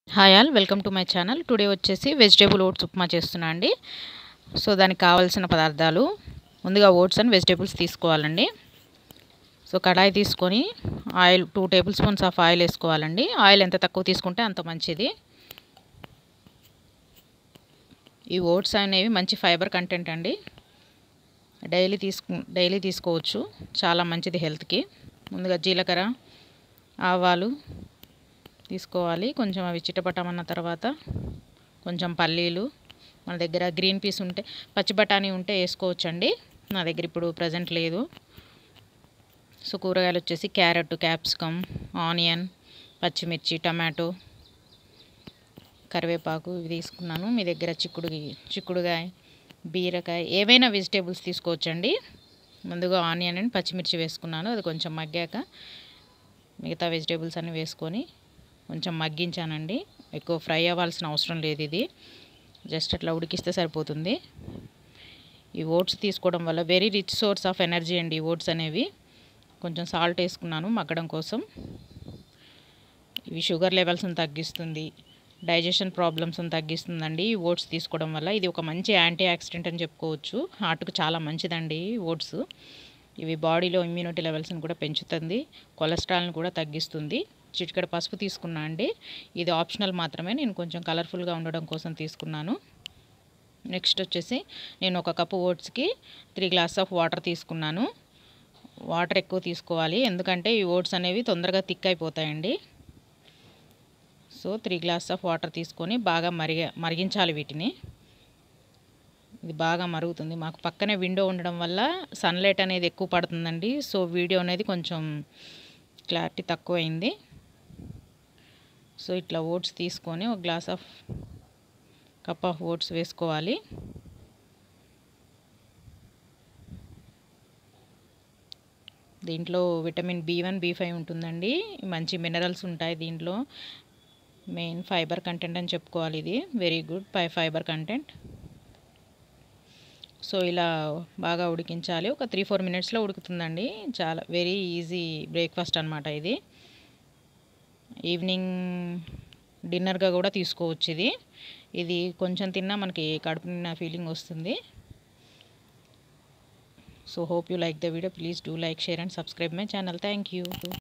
hi all welcome to my channel today వచ్చేసి vegetable oats upma చేస్తున్నా అండి సో దానికి కావాల్సిన పదార్థాలు ముందుగా ఓట్స్ అండ్ వెజిటేబుల్స్ తీసుకోవాలండి సో కడాయి తీసుకొని oil two tablespoons of oil వేసుకోవాలండి ఆయిల్ ఎంత తక్కువ తీసుకుంటే అంత మంచిది ఈ ఓట్స్ అనేవి మంచి ఫైబర్ కంటెంట్ అండి డైలీ తీసుకు డైలీ తీసుకోవచ్చు చాలా మంచిది హెల్త్కి ముందుగా జీలకర్ర ఆవాలు తీసుకోవాలి కొంచెం అవి చిటపటమన్న తర్వాత కొంచెం పల్లీలు మన దగ్గర గ్రీన్ పీస్ ఉంటే పచ్చి బఠానీ ఉంటే వేసుకోవచ్చండి నా దగ్గర ఇప్పుడు ప్రజెంట్ లేదు సో కూరగాయలు వచ్చేసి క్యారెట్ క్యాప్సికమ్ ఆనియన్ పచ్చిమిర్చి టమాటో కరివేపాకు ఇవి తీసుకున్నాను మీ దగ్గర చిక్కుడు చిక్కుడుగాయ బీరకాయ ఏవైనా వెజిటేబుల్స్ తీసుకోవచ్చండి ముందుగా ఆనియన్ అండ్ పచ్చిమిర్చి వేసుకున్నాను అది కొంచెం మగ్గాక మిగతా వెజిటేబుల్స్ అన్నీ వేసుకొని కొంచెం మగ్గించానండి ఎక్కువ ఫ్రై అవ్వాల్సిన అవసరం లేదు ఇది జస్ట్ అట్లా ఉడికిస్తే సరిపోతుంది ఈ ఓట్స్ తీసుకోవడం వల్ల very rich source of energy అండి ఈ ఓట్స్ అనేవి కొంచెం సాల్ట్ వేసుకున్నాను మగ్గడం కోసం ఇవి షుగర్ లెవెల్స్ని తగ్గిస్తుంది డైజెషన్ ప్రాబ్లమ్స్ని తగ్గిస్తుందండి ఈ ఓట్స్ తీసుకోవడం వల్ల ఇది ఒక మంచి యాంటీ ఆక్సిడెంట్ అని చెప్పుకోవచ్చు హార్ట్కి చాలా మంచిదండి ఓట్స్ ఇవి బాడీలో ఇమ్యూనిటీ లెవెల్స్ని కూడా పెంచుతుంది కొలెస్ట్రాల్ని కూడా తగ్గిస్తుంది చిటికెడ పసుపు తీసుకున్నా అండి ఇది ఆప్షనల్ మాత్రమే నేను కొంచెం కలర్ఫుల్గా ఉండడం కోసం తీసుకున్నాను నెక్స్ట్ వచ్చేసి నేను ఒక కప్పు ఓట్స్కి త్రీ గ్లాస్ ఆఫ్ వాటర్ తీసుకున్నాను వాటర్ ఎక్కువ తీసుకోవాలి ఎందుకంటే ఈ ఓట్స్ అనేవి తొందరగా థిక్ అయిపోతాయండి so three glass of water తీసుకొని బాగా మరిగ మరిగించాలి వీటిని ఇది బాగా మరుగుతుంది మాకు పక్కనే విండో ఉండడం వల్ల సన్లైట్ అనేది ఎక్కువ పడుతుందండి సో వీడియో అనేది కొంచెం క్లారిటీ తక్కువైంది సో ఇట్లా ఓట్స్ తీసుకొని ఒక glass of cup of oats వేసుకోవాలి దీంట్లో vitamin B one B five ఉంటుందండి మంచి మినరల్స్ ఉంటాయి దీంట్లో మెయిన్ ఫైబర్ కంటెంట్ అని చెప్పుకోవాలి ఇది వెరీ గుడ్ పై ఫైబర్ కంటెంట్ సో ఇలా బాగా ఉడికించాలి ఒక త్రీ ఫోర్ మినిట్స్లో ఉడుకుతుందండి చాలా వెరీ ఈజీ బ్రేక్ఫాస్ట్ అనమాట ఇది ఈవినింగ్ డిన్నర్గా కూడా తీసుకోవచ్చు ఇది ఇది కొంచెం తిన్నా మనకి కడుపు నిన్న ఫీలింగ్ వస్తుంది so hope you like the video please do like share and subscribe my channel thank you